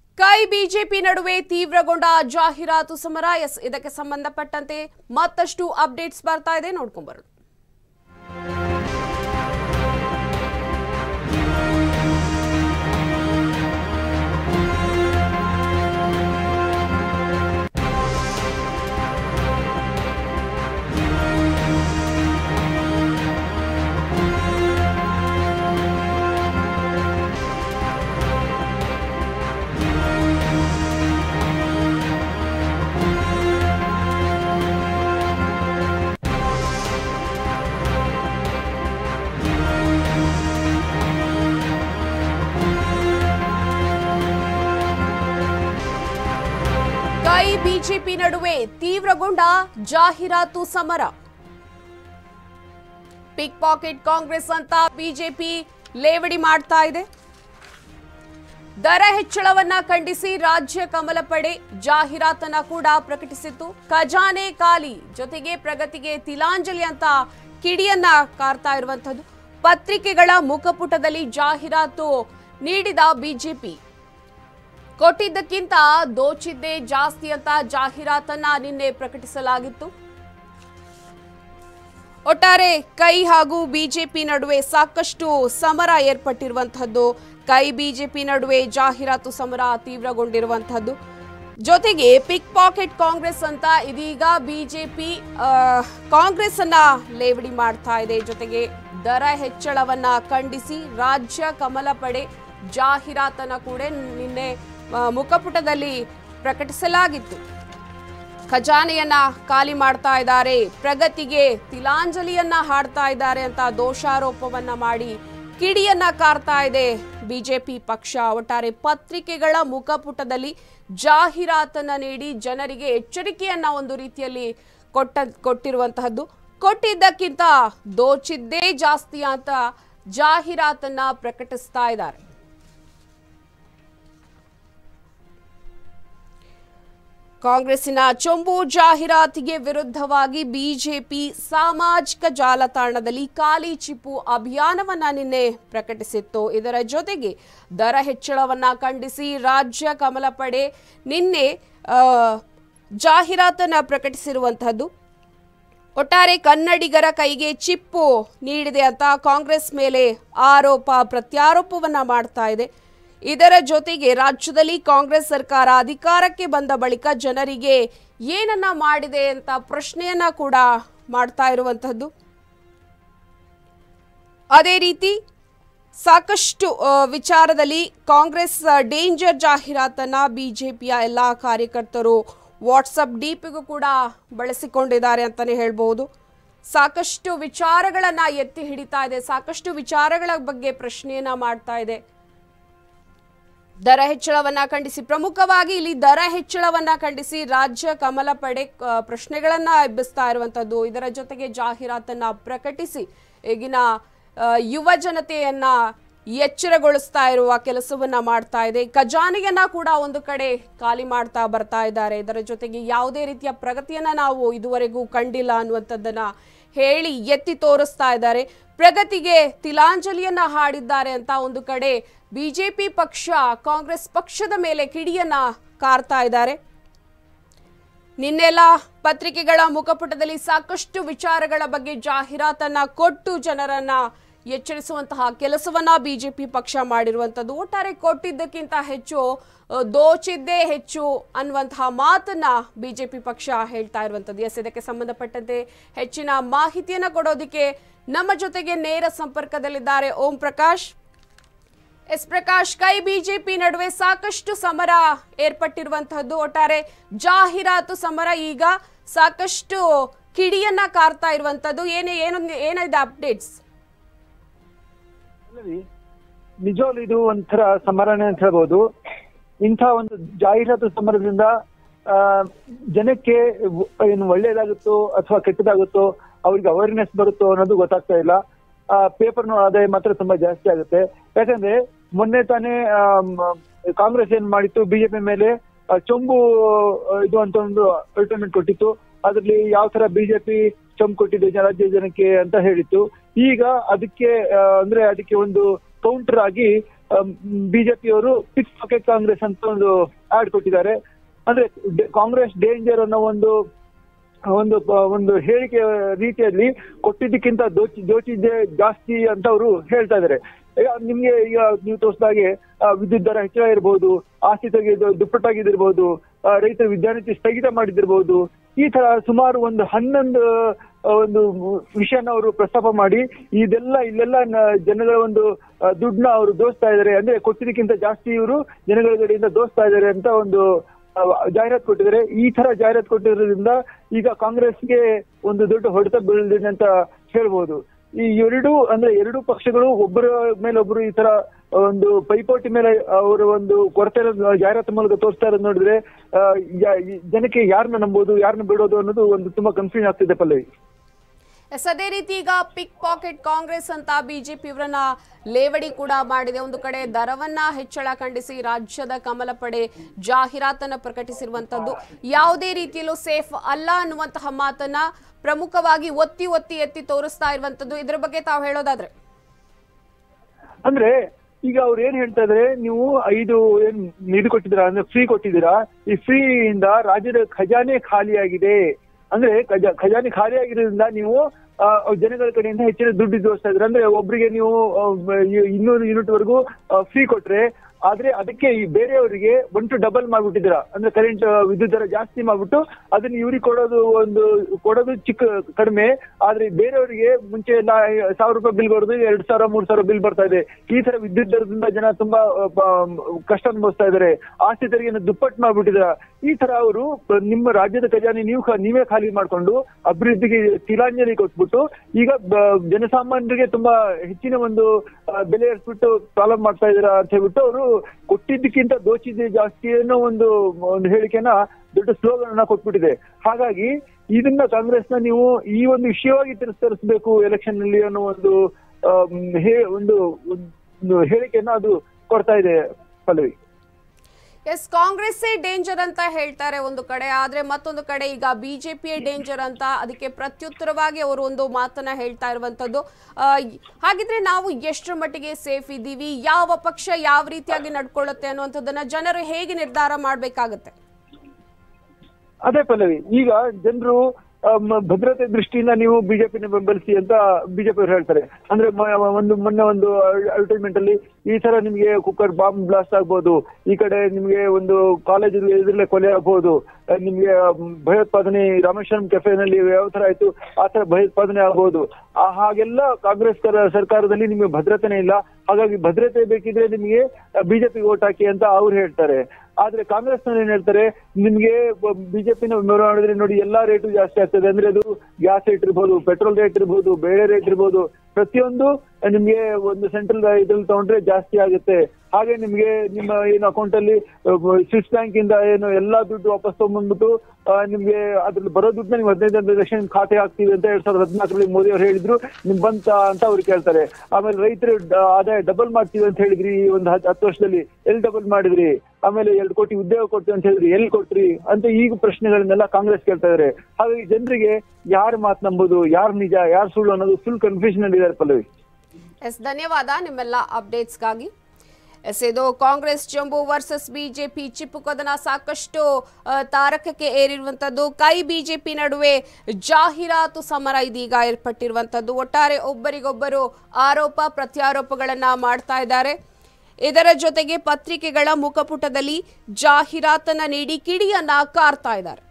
ಕೈ ಬಿಜೆಪಿ ನಡುವೆ ತೀವ್ರಗೊಂಡ ಜಾಹೀರಾತು ಸಮರ ಎಸ್ ಇದಕ್ಕೆ ಸಂಬಂಧಪಟ್ಟಂತೆ ಮತ್ತಷ್ಟು ಅಪ್ಡೇಟ್ಸ್ ಬರ್ತಾ ಇದೆ ನೋಡ್ಕೊಂಬರೋಣ ಕೈ ಬಿಜೆಪಿ ನಡುವೆ ತೀವ್ರಗೊಂಡ ಜಾಹೀರಾತು ಸಮರ ಪಿಕ್ ಪಾಕೆಟ್ ಕಾಂಗ್ರೆಸ್ ಅಂತ ಬಿಜೆಪಿ ಲೇವಡಿ ಮಾಡ್ತಾ ಇದೆ ದರ ಹೆಚ್ಚಳವನ್ನ ಖಂಡಿಸಿ ರಾಜ್ಯ ಕಮಲ ಪಡೆ ಜಾಹೀರಾತನ್ನ ಕೂಡ ಪ್ರಕಟಿಸಿತ್ತು ಖಜಾನೆ ಖಾಲಿ ಜೊತೆಗೆ ಪ್ರಗತಿಗೆ ತಿಲಾಂಜಲಿ ಅಂತ ಕಿಡಿಯನ್ನ ಕಾರ್ತಾ ಇರುವಂತದ್ದು ಪತ್ರಿಕೆಗಳ ಮುಖಪುಟದಲ್ಲಿ ಜಾಹೀರಾತು ನೀಡಿದ ಬಿಜೆಪಿ ಕೊಟ್ಟಿದ್ದಕ್ಕಿಂತ ದೋಚಿದ್ದೇ ಜಾಸ್ತಿ ಅಂತ ಜಾಹೀರಾತನ್ನ ನಿನ್ನೆ ಪ್ರಕಟಿಸಲಾಗಿತ್ತು ಒಟ್ಟಾರೆ ಕೈ ಹಾಗೂ ಬಿಜೆಪಿ ನಡುವೆ ಸಾಕಷ್ಟು ಸಮರ ಏರ್ಪಟ್ಟಿರುವಂತಹದ್ದು ಕೈ ಬಿಜೆಪಿ ನಡುವೆ ಜಾಹೀರಾತು ಸಮರ ತೀವ್ರಗೊಂಡಿರುವಂತಹದ್ದು ಜೊತೆಗೆ ಪಿಕ್ ಪಾಕೆಟ್ ಕಾಂಗ್ರೆಸ್ ಅಂತ ಇದೀಗ ಬಿಜೆಪಿ ಕಾಂಗ್ರೆಸ್ ಅನ್ನ ಲೇವಡಿ ಮಾಡ್ತಾ ಇದೆ ಜೊತೆಗೆ ದರ ಹೆಚ್ಚಳವನ್ನ ಖಂಡಿಸಿ ರಾಜ್ಯ ಕಮಲ ಪಡೆ ಜಾಹೀರಾತನ್ನ ಕೂಡ ನಿನ್ನೆ ಆ, ಮುಖಪುಟದಲ್ಲಿ ಪ್ರಕಟಿಸಲಾಗಿತ್ತು ಖಜಾನೆಯನ್ನ ಖಾಲಿ ಮಾಡ್ತಾ ಇದ್ದಾರೆ ಪ್ರಗತಿಗೆ ತಿಲಾಂಜಲಿಯನ್ನ ಹಾಡ್ತಾ ಇದ್ದಾರೆ ಅಂತ ದೋಷಾರೋಪವನ್ನ ಮಾಡಿ ಕಿಡಿಯನ್ನ ಕಾರ್ತಾ ಇದೆ ಬಿಜೆಪಿ ಪಕ್ಷ ಒಟ್ಟಾರೆ ಪತ್ರಿಕೆಗಳ ಮುಖಪುಟದಲ್ಲಿ ಜಾಹೀರಾತನ್ನ ನೀಡಿ ಜನರಿಗೆ ಎಚ್ಚರಿಕೆಯನ್ನ ಒಂದು ರೀತಿಯಲ್ಲಿ ಕೊಟ್ಟ ಕೊಟ್ಟಿರುವಂತಹದ್ದು ಕೊಟ್ಟಿದ್ದಕ್ಕಿಂತ ದೋಚಿದ್ದೇ ಜಾಸ್ತಿ ಅಂತ ಜಾಹೀರಾತನ್ನ ಪ್ರಕಟಿಸ್ತಾ ಇದ್ದಾರೆ ಕಾಂಗ್ರೆಸ್ಸಿನ ಚೊಂಬು ಜಾಹೀರಾತಿಗೆ ವಿರುದ್ಧವಾಗಿ ಬಿಜೆಪಿ ಸಾಮಾಜಿಕ ಜಾಲತಾಣದಲ್ಲಿ ಖಾಲಿ ಚಿಪ್ಪು ಅಭಿಯಾನವನ್ನ ನಿನ್ನೆ ಪ್ರಕಟಿಸಿತ್ತು ಇದರ ಜೊತೆಗೆ ದರ ಹೆಚ್ಚಳವನ್ನ ಖಂಡಿಸಿ ರಾಜ್ಯ ಕಮಲ ಪಡೆ ನಿನ್ನೆ ಆ, ಜಾಹೀರಾತನ್ನ ಪ್ರಕಟಿಸಿರುವಂತಹದ್ದು ಒಟ್ಟಾರೆ ಕನ್ನಡಿಗರ ಕೈಗೆ ಚಿಪ್ಪು ನೀಡಿದೆ ಅಂತ ಕಾಂಗ್ರೆಸ್ ಮೇಲೆ ಆರೋಪ ಪ್ರತ್ಯಾರೋಪವನ್ನ ಮಾಡ್ತಾ ಇದೆ ಇದರ ಜೊತೆಗೆ ರಾಜ್ಯದಲ್ಲಿ ಕಾಂಗ್ರೆಸ್ ಸರ್ಕಾರ ಅಧಿಕಾರಕ್ಕೆ ಬಂದ ಬಳಿಕ ಜನರಿಗೆ ಏನನ್ನ ಮಾಡಿದೆ ಅಂತ ಪ್ರಶ್ನೆಯನ್ನ ಕೂಡ ಮಾಡ್ತಾ ಇರುವಂತಹದ್ದು ಅದೇ ರೀತಿ ಸಾಕಷ್ಟು ಆ, ವಿಚಾರದಲ್ಲಿ ಕಾಂಗ್ರೆಸ್ ಆ, ಡೇಂಜರ್ ಜಾಹೀರಾತನ್ನ ಬಿಜೆಪಿಯ ಎಲ್ಲ ಕಾರ್ಯಕರ್ತರು ವಾಟ್ಸಪ್ ಡಿಪಿಗೂ ಕೂಡ ಬಳಸಿಕೊಂಡಿದ್ದಾರೆ ಅಂತಾನೆ ಹೇಳ್ಬೋದು ಸಾಕಷ್ಟು ವಿಚಾರಗಳನ್ನ ಎತ್ತಿ ಹಿಡಿತಾ ಇದೆ ಸಾಕಷ್ಟು ವಿಚಾರಗಳ ಬಗ್ಗೆ ಪ್ರಶ್ನೆಯನ್ನ ಮಾಡ್ತಾ ಇದೆ ದರ ಹೆಚ್ಚಳವನ್ನ ಖಂಡಿಸಿ ಪ್ರಮುಖವಾಗಿ ಇಲ್ಲಿ ದರ ಹೆಚ್ಚಳವನ್ನ ಖಂಡಿಸಿ ರಾಜ್ಯ ಕಮಲ ಪಡೆ ಆ, ಪ್ರಶ್ನೆಗಳನ್ನ ಎಬ್ಬಿಸ್ತಾ ಇರುವಂತದ್ದು ಇದರ ಜೊತೆಗೆ ಜಾಹೀರಾತನ್ನ ಪ್ರಕಟಿಸಿ ಈಗಿನ ಆ, ಯುವ ಜನತೆಯನ್ನ ಎಚ್ಚರಗೊಳಿಸ್ತಾ ಇರುವ ಕೆಲಸವನ್ನ ಮಾಡ್ತಾ ಇದೆ ಖಜಾನೆಯನ್ನ ಕೂಡ ಒಂದು ಕಡೆ ಖಾಲಿ ಮಾಡ್ತಾ ಬರ್ತಾ ಇದ್ದಾರೆ ಇದರ ಜೊತೆಗೆ ಯಾವುದೇ ರೀತಿಯ ಪ್ರಗತಿಯನ್ನ ನಾವು ಇದುವರೆಗೂ ಕಂಡಿಲ್ಲ ಅನ್ನುವಂಥದ್ದನ್ನ ಹೇಳಿ ಎತ್ತಿ ತೋರಿಸ್ತಾ ಇದ್ದಾರೆ ಪ್ರಗತಿಗೆ ತಿಲಾಂಜಲಿಯನ್ನ ಹಾಡಿದ್ದಾರೆ ಅಂತ ಒಂದು ಕಡೆ ಬಿಜೆಪಿ ಪಕ್ಷ ಕಾಂಗ್ರೆಸ್ ಪಕ್ಷದ ಮೇಲೆ ಕಿಡಿಯನ್ನ ಕಾರ್ತಾ ಇದ್ದಾರೆ ನಿನ್ನೆಲ್ಲ ಪತ್ರಿಕೆಗಳ ಮುಖಪುಟದಲ್ಲಿ ಸಾಕಷ್ಟು ವಿಚಾರಗಳ ಬಗ್ಗೆ ಜಾಹೀರಾತನ್ನ ಕೊಟ್ಟು ಜನರನ್ನ ಎಚ್ಚರಿಸುವಂತಹ ಕೆಲಸವನ್ನ ಬಿಜೆಪಿ ಪಕ್ಷ ಮಾಡಿರುವಂತದ್ದು ಒಟ್ಟಾರೆ ಕೊಟ್ಟಿದ್ದಕ್ಕಿಂತ ಹೆಚ್ಚು ಆ, ದೋಚಿದ್ದೇ ಹೆಚ್ಚು ಅನ್ನುವಂತಹ ಮಾತನ್ನ ಬಿಜೆಪಿ ಪಕ್ಷ ಹೇಳ್ತಾ ಇರುವಂತದ್ದು ಎಸ್ ಇದಕ್ಕೆ ಸಂಬಂಧಪಟ್ಟಂತೆ ಹೆಚ್ಚಿನ ಮಾಹಿತಿಯನ್ನ ಕೊಡೋದಕ್ಕೆ ನಮ್ಮ ಜೊತೆಗೆ ನೇರ ಸಂಪರ್ಕದಲ್ಲಿದ್ದಾರೆ ಓಂ ಪ್ರಕಾಶ್ ಎಸ್ ಪ್ರಕಾಶ್ ಕೈ ಬಿಜೆಪಿ ನಡುವೆ ಸಾಕಷ್ಟು ಸಮರ ಏರ್ಪಟ್ಟಿರುವಂತಹದ್ದು ಒಟ್ಟಾರೆ ಜಾಹೀರಾತು ಸಮರ ಈಗ ಸಾಕಷ್ಟು ಕಿಡಿಯನ್ನ ಕಾರ್ತಾ ಇರುವಂತದ್ದು ಏನೇ ಏನು ಏನಿದೆ ಅಪ್ಡೇಟ್ಸ್ ಅಲ್ಲರಿ ನಿಜವಾಗ್ಲೂ ಇದು ಒಂಥರ ಸಮರನೆ ಅಂತ ಹೇಳ್ಬೋದು ಇಂಥ ಒಂದು ಜಾಹೀರಾತು ಸಮರದಿಂದ ಆ, ಜನಕ್ಕೆ ವ- ಏನು ಒಳ್ಳೇದಾಗುತ್ತೋ ಅಥವಾ ಕೆಟ್ಟದಾಗುತ್ತೋ ಅವ್ರಿಗೆ ಅವೇರ್ನೆಸ್ ಬರುತ್ತೋ ಅನ್ನೋದು ಗೊತ್ತಾಗ್ತಾ ಇಲ್ಲ ಪೇಪರ್ನ ಆದಾಯ ಮಾತ್ರ ತುಂಬಾ ಜಾಸ್ತಿ ಆಗುತ್ತೆ ಯಾಕಂದ್ರೆ ಮೊನ್ನೆ ತಾನೇ ಆಮ್, ಕಾಂಗ್ರೆಸ್ ಏನ್ ಮಾಡಿತ್ತು ಬಿಜೆಪಿ ಮೇಲೆ ಆ, ಚೊಂಬು ಆ, ಇದು ಅಂತ ಒಂದು ಅಲ್ಟರ್ನೇಟ್ ಕೊಟ್ಟಿತ್ತು ಅದ್ರಲ್ಲಿ ಯಾವ ತರ ಬಿಜೆಪಿ ಚೊಂಬು ಕೊಟ್ಟಿದೆ ಜನ- ರಾಜ್ಯ ಜನಕ್ಕೆ ಅಂತ ಹೇಳಿತ್ತು ಈಗ ಅದಕ್ಕೆ ಆ, ಅಂದ್ರೆ ಅದಕ್ಕೆ ಒಂದು ಕೌಂಟರ್ ಆಗಿ ಬಿಜೆಪಿಯವರು ಪಿಕ್ ಪಾಕೆಟ್ ಕಾಂಗ್ರೆಸ್ ಅಂತ ಒಂದು ಆಡ್ ಕೊಟ್ಟಿದ್ದಾರೆ ಅಂದ್ರೆ ಡೆ- ಕಾಂಗ್ರೆಸ್ ಡೇಂಜರ್ ಅನ್ನೋ ಒಂದು ಒಂದು ಪ- ಒಂದು ಹೇಳಿಕೆ ರೀತಿಯಲ್ಲಿ ಕೊಟ್ಟಿದ್ದಕ್ಕಿಂತ ದೋಚಿ ದೋಚಿದ್ದೇ ಜಾಸ್ತಿ ಅಂತ ಅವರು ಹೇಳ್ತಾ ಇದ್ದಾರೆ ಈಗ ನಿಮ್ಗೆ ಈಗ ನೀವು ತೋರಿಸಿದಾಗೆ ಆ, ವಿದ್ಯುತ್ ದರ ಹೆಚ್ಚಳ ಇರಬಹುದು ಆಸ್ತಿ ತೆಗೆದು ದುಪ್ಪಟ್ಟಾಗಿದ್ದಿರ್ಬೋದು ಆ, ರೈತರ ವಿದ್ಯಾರ್ಥಿ ಸ್ಥಗಿತ ಮಾಡಿದಿರ್ಬೋದು ಈ ತರ ಸುಮಾರು ಒಂದು ಹನ್ನೊಂದು ಆ, ಒಂದು ವಿಷಯನ ಅವರು ಪ್ರಸ್ತಾಪ ಮಾಡಿ ಇದೆಲ್ಲ ಇಲ್ಲೆಲ್ಲ ನ- ಜನಗಳ ಒಂದು ಆ, ದುಡ್ಡನ್ನ ಅವರು ದೋಸ್ತಾ ಇದ್ದಾರೆ ಅಂದ್ರೆ ಕೊಟ್ಟಿದ್ದಕ್ಕಿಂತ ಜಾಸ್ತಿ ಇವರು ಜನಗಳ ಕಡೆಯಿಂದ ದೋಸ್ತಾ ಇದ್ದಾರೆ ಅಂತ ಒಂದು ಆ, ಜಾಹೀರಾತು ಕೊಟ್ಟಿದ್ದಾರೆ ಈ ತರ ಜಾಹೀರಾತು ಕೊಟ್ಟಿರೋದ್ರಿಂದ ಈಗ ಕಾಂಗ್ರೆಸ್ಗೆ ಒಂದು ದೊಡ್ಡ ಹೊಡೆತ ಬೀಳಿದೆ ಅಂತ ಹೇಳ್ಬೋದು ಈ ಎರಡು ಅಂದ್ರೆ ಎರಡು ಪಕ್ಷಗಳು ಒಬ್ಬರ ಮೇಲೆ ಒಬ್ಬರು ಈ ತರ ಒಂದು ಪೈಪೋಟಿ ಮೇಲೆ ಅವರ ಒಂದು ಕೊರತೆ ಇರೋದು ಜಾಹೀರಾತು ಮೂಲಕ ತೋರಿಸ್ತಾ ಇರೋದು ನೋಡಿದ್ರೆ ಆ, ಯಾ- ಈ ಜನಕ್ಕೆ ಯಾರನ್ನ ನಂಬೋದು ಯಾರನ್ನ ಬಿಡೋದು ಅನ್ನೋದು ಒಂದು ತುಂಬಾ ಕನ್ಫ್ಯೂಷನ್ ಆಗ್ತಿದೆ ಪಲ್ಲವಿ ಎಸ್ ಅದೇ ರೀತಿ ಈಗ ಪಿಕ್ ಪಾಕೆಟ್ ಕಾಂಗ್ರೆಸ್ ಅಂತ ಬಿಜೆಪಿ ಇವರನ್ನ ಲೇವಡಿ ಕೂಡ ಮಾಡಿದೆ ಒಂದು ಕಡೆ ದರವನ್ನ ಹೆಚ್ಚಳ ಖಂಡಿಸಿ ರಾಜ್ಯದ ಕಮಲ ಪಡೆ ಜಾಹೀರಾತನ್ನ ಪ್ರಕಟಿಸಿರುವಂತದ್ದು ಯಾವುದೇ ರೀತಿಯಲ್ಲೂ ಸೇಫ್ ಅಲ್ಲ ಅನ್ನುವಂತಹ ಮಾತನ್ನ ಪ್ರಮುಖವಾಗಿ ಒತ್ತಿ ಒತ್ತಿ ಎತ್ತಿ ತೋರಿಸ್ತಾ ಇರುವಂತದ್ದು ಇದ್ರ ಬಗ್ಗೆ ತಾವು ಹೇಳೋದಾದ್ರೆ ಅಂದ್ರೆ ಈಗ ಅವ್ರು ಏನ್ ಹೇಳ್ತಾ ಇದಾರೆ ನೀವು ಐದು ಏನ್ ಇದು ಕೊಟ್ಟಿದ್ದೀರಾ ಅಂದ್ರೆ ಫ್ರೀ ಕೊಟ್ಟಿದ್ದೀರಾ ಈ ಫ್ರೀ ಇಂದ ರಾಜ್ಯದ ಖಜಾನೆ ಖಾಲಿಯಾಗಿದೆ ಅಂದ್ರೆ ಖಜಾ ಖಜಾನೆ ಖಾಲಿಯಾಗಿರೋದ್ರಿಂದ ನೀವು ಆ, ಜನಗಳ ಕಡೆಯಿಂದ ಹೆಚ್ಚಿನ ದುಡ್ಡು ತೋರಿಸ್ತಾ ಇದ್ರೆ ಅಂದ್ರೆ ಒಬ್ರಿಗೆ ನೀವು ಆ, ಇನ್ನೂರು ಯೂನಿಟ್ ವರೆಗೂ ಫ್ರೀ ಕೊಟ್ರೆ ಆದ್ರೆ ಅದಕ್ಕೆ ಈ ಬೇರೆಯವರಿಗೆ ಒನ್ ಟು ಡಬಲ್ ಮಾಡ್ಬಿಟ್ಟಿದ್ದೀರಾ ಅಂದ್ರೆ ಕರೆಂಟ್ ವಿದ್ಯುತ್ ದರ ಜಾಸ್ತಿ ಮಾಡ್ಬಿಟ್ಟು ಅದನ್ನ ಇವ್ರಿಗೆ ಕೊಡೋದು ಒಂದು ಕೊಡೋದು ಚಿಕ್ಕ ಕಡಿಮೆ ಆದ್ರೆ ಬೇರೆಯವರಿಗೆ ಮುಂಚೆ ಎಲ್ಲ ಸಾವಿರ ರೂಪಾಯಿ ಬಿಲ್ ಬರೋದು ಎರಡ್ ಸಾವಿರ ಮೂರ್ ಸಾವಿರ ಬಿಲ್ ಬರ್ತಾ ಇದೆ ಈ ತರ ವಿದ್ಯುತ್ ದರದಿಂದ ಜನ ತುಂಬಾ ಆ, ಪ- ಕಷ್ಟ ಅನುಭವಿಸ್ತಾ ಇದ್ದಾರೆ ಆಸ್ತಿ ತೆರಿಗೆಯನ್ನು ದುಪ್ಪಟ್ಟು ಮಾಡ್ಬಿಟ್ಟಿದ್ದಾರೆ ಈ ತರ ಅವರು ನಿಮ್ಮ ರಾಜ್ಯದ ಖಜಾನೆ ನೀವು ಖಾ- ನೀವೇ ಖಾಲಿ ಮಾಡ್ಕೊಂಡು ಅಭಿವೃದ್ಧಿಗೆ ತಿಲಾಂಜಲಿ ಕೊಟ್ಬಿಟ್ಟು ಈಗ ಬ- ಜನಸಾಮಾನ್ಯರಿಗೆ ತುಂಬಾ ಹೆಚ್ಚಿನ ಒಂದು ಆ, ಬೆಲೆ ಏರ್ಸ್ಬಿಟ್ಟು ಪ್ರಾಬ್ಲಮ್ ಮಾಡ್ತಾ ಇದ್ದೀರಾ ಅಂತ ಹೇಳ್ಬಿಟ್ಟು ಅವರು ಕೊಟ್ಟಿದ್ದಕ್ಕಿಂತ ದೋಚಿದ್ದೆ ಜಾಸ್ತಿ ಅನ್ನೋ ಒಂದು ಒಂದು ಹೇಳಿಕೆನ ದೊಡ್ಡ ಸ್ಲೋಗನ್ ಅನ್ನ ಕೊಟ್ಬಿಟ್ಟಿದೆ ಹಾಗಾಗಿ ಇದನ್ನ ಕಾಂಗ್ರೆಸ್ನ ನೀವು ಈ ಒಂದು ವಿಷಯವಾಗಿ ತಿರಸ್ಕರಿಸಬೇಕು ಎಲೆಕ್ಷನ್ ನಲ್ಲಿ ಅನ್ನೋ ಒಂದು ಆಮ್, ಹೇ- ಒಂದು ಒಂದು ಹೇಳಿಕೆಯನ್ನ ಅದು ಕೊಡ್ತಾ ಇದೆ ಪಲ್ಲವಿ ಎಸ್ ಕಾಂಗ್ರೆಸ್ಸೇ ಡೇಂಜರ್ ಅಂತ ಹೇಳ್ತಾರೆ ಒಂದು ಕಡೆ ಆದ್ರೆ ಮತ್ತೊಂದು ಕಡೆ ಈಗ ಬಿಜೆಪಿಯೇ ಡೇಂಜರ್ ಅಂತ ಅದಕ್ಕೆ ಪ್ರತ್ಯುತ್ತರವಾಗಿ ಅವರು ಒಂದು ಮಾತನ್ನ ಹೇಳ್ತಾ ಇರುವಂತದ್ದು ಆ, ಹಾಗಿದ್ರೆ ನಾವು ಎಷ್ಟರ ಮಟ್ಟಿಗೆ ಸೇಫ್ ಇದ್ದೀವಿ ಯಾವ ಪಕ್ಷ ಯಾವ ರೀತಿಯಾಗಿ ನಡ್ಕೊಳ್ಳುತ್ತೆ ಅನ್ನುವಂಥದ್ದನ್ನ ಜನರು ಹೇಗೆ ನಿರ್ಧಾರ ಮಾಡ್ಬೇಕಾಗತ್ತೆ ಅದೇ ಪಲ್ಲವಿ ಈಗ ಜನರು ಭದ್ರತೆ ದೃಷ್ಟಿಯಿಂದ ನೀವು ಬಿಜೆಪಿನ ಬೆಂಬಲಿಸಿ ಅಂತ ಬಿಜೆಪಿ ಅವರು ಹೇಳ್ತಾರೆ ಅಂದ್ರೆ ಮ- ಒಂದು ಮೊನ್ನೆ ಒಂದು ಅಡ್ವರ್ಟೈಸ್ಮೆಂಟ್ ಅಲ್ಲಿ ಈ ತರ ನಿಮ್ಗೆ ಕುಕ್ಕರ್ ಬಾಂಬ್ ಬ್ಲಾಸ್ಟ್ ಆಗ್ಬೋದು ಈ ಕಡೆ ನಿಮ್ಗೆ ಒಂದು ಕಾಲೇಜ್ ಎದುರಲ್ಲೇ ಕೊಲೆ ಆಗ್ಬೋದು ಅಹ್, ನಿಮ್ಗೆ ಮ್, ಭಯೋತ್ಪಾದನೆ ರಾಮೇಶ್ವರಂ ಕೆಫೆನಲ್ಲಿ ಯಾವ ತರ ಆಯ್ತು ಆ ತರ ಭಯೋತ್ಪಾದನೆ ಆಗ್ಬೋದು ಆ ಹಾಗೆಲ್ಲ ಕಾಂಗ್ರೆಸ್ ಕರ- ಸರ್ಕಾರದಲ್ಲಿ ನಿಮ್ಗೆ ಭದ್ರತೆನೇ ಇಲ್ಲ ಹಾಗಾಗಿ ಭದ್ರತೆ ಬೇಕಿದ್ರೆ ನಿಮ್ಗೆ ಬಿಜೆಪಿ ಓಟ್ ಹಾಕಿ ಅಂತ ಅವ್ರು ಹೇಳ್ತಾರೆ ಆದ್ರೆ ಕಾಂಗ್ರೆಸ್ ಏನ್ ಹೇಳ್ತಾರೆ ನಿಮ್ಗೆ ಬಿಜೆಪಿನ ವಿಮರ್ಶೆ ಮಾಡಿದ್ರೆ ನೋಡಿ ಎಲ್ಲಾ ರೇಟು ಜಾಸ್ತಿ ಆಗ್ತದೆ ಅಂದ್ರೆ ಅದು ಗ್ಯಾಸ್ ರೇಟ್ ಇರ್ಬೋದು ಪೆಟ್ರೋಲ್ ರೇಟ್ ಇರ್ಬೋದು ಬೇಳೆ ರೇಟ್ ಇರ್ಬೋದು ಪ್ರತಿಯೊಂದು ನಿಮ್ಗೆ ಒಂದು ಸೆಂಟ್ರಲ್ ಇದ್ರಲ್ಲಿ ತಗೊಂಡ್ರೆ ಜಾಸ್ತಿ ಆಗುತ್ತೆ ಹಾಗೆ ನಿಮ್ಗೆ ನಿಮ್ಮ ಏನು ಅಕೌಂಟ್ ಅಲ್ಲಿ ಸ್ವಿಸ್ ಬ್ಯಾಂಕ್ ಇಂದ ಏನು ಎಲ್ಲಾ ದುಡ್ಡು ವಾಪಸ್ ತಗೊಂಡ್ಬಂದ್ಬಿಟ್ಟು ಆ, ನಿಮ್ಗೆ ಅದ್ರಲ್ಲಿ ಬರೋ ದುಡ್ಡನ್ನ ನೀವು ಹದಿನೈದು ಹದಿನೈದು ಲಕ್ಷ ನಿಮ್ ಖಾತೆ ಹಾಕ್ತೀವಿ ಅಂತ ಎರಡ್ ಸಾವಿರದ ಹದಿನಾಲ್ಕರಲ್ಲಿ ಮೋದಿ ಅವ್ರು ಹೇಳಿದ್ರು ನಿಮ್ ಬಂತ ಅಂತ ಅವ್ರು ಕೇಳ್ತಾರೆ ಆಮೇಲೆ ರೈತರು ಡ- ಆದಾಯ ಡಬಲ್ ಮಾಡ್ತೀವಿ ಅಂತ ಹೇಳಿದ್ರಿ ಈ ಒಂದು ಹತ್- ಹತ್ತು ವರ್ಷದಲ್ಲಿ ಎಲ್ಲಿ ಡಬಲ್ ಮಾಡಿದ್ರಿ ಆಮೇಲೆ ಎರಡು ಕೋಟಿ ಉದ್ಯೋಗ ಕೊಡ್ತೀವಿ ಅಂತ ಹೇಳಿದ್ರಿ ಎಲ್ಲಿ ಕೊಟ್ರಿ ಅಂತ ಈಗ ಪ್ರಶ್ನೆಗಳನ್ನೆಲ್ಲ ಕಾಂಗ್ರೆಸ್ ಕೇಳ್ತಾ ಇದಾರೆ ಹಾಗಾಗಿ ಜನರಿಗೆ ಯಾರು ಮಾತು ನಂಬೋದು ಯಾರು ನಿಜ ಯಾರು ಸುಳ್ಳು ಅನ್ನೋದು ಫುಲ್ ಕನ್ಫ್ಯೂಷನ್ ಅಲ್ಲಿ ಇದಾರೆ ಪಲ್ಲವಿ ಎಸ್ ಧನ್ಯವಾದ ನಿಮ್ಮೆಲ್ಲ ಅಪ್ಡೇಟ್ಸ್ಗಾಗಿ ಎಸ್ ಇದು ಕಾಂಗ್ರೆಸ್ ಜಂಬು ವರ್ಸಸ್ ಬಿಜೆಪಿ ಚಿಪ್ಪುಕದನ ಸಾಕಷ್ಟು ಆ, ತಾರಕಕ್ಕೆ ಏರಿರುವಂಥದ್ದು ಕೈ ಬಿಜೆಪಿ ನಡುವೆ ಜಾಹೀರಾತು ಸಮರ ಇದೀಗ ಏರ್ಪಟ್ಟಿರುವಂಥದ್ದು ಒಟ್ಟಾರೆ ಒಬ್ಬರಿಗೊಬ್ಬರು ಆರೋಪ ಪ್ರತ್ಯಾರೋಪಗಳನ್ನ ಮಾಡ್ತಾ ಇದ್ದಾರೆ ಇದರ ಜೊತೆಗೆ ಪತ್ರಿಕೆಗಳ ಮುಖಪುಟದಲ್ಲಿ ಜಾಹೀರಾತನ್ನ ನೀಡಿ ಕಿಡಿಯನ್ನ ಕಾರ್ತಾ ಇದ್ದಾರೆ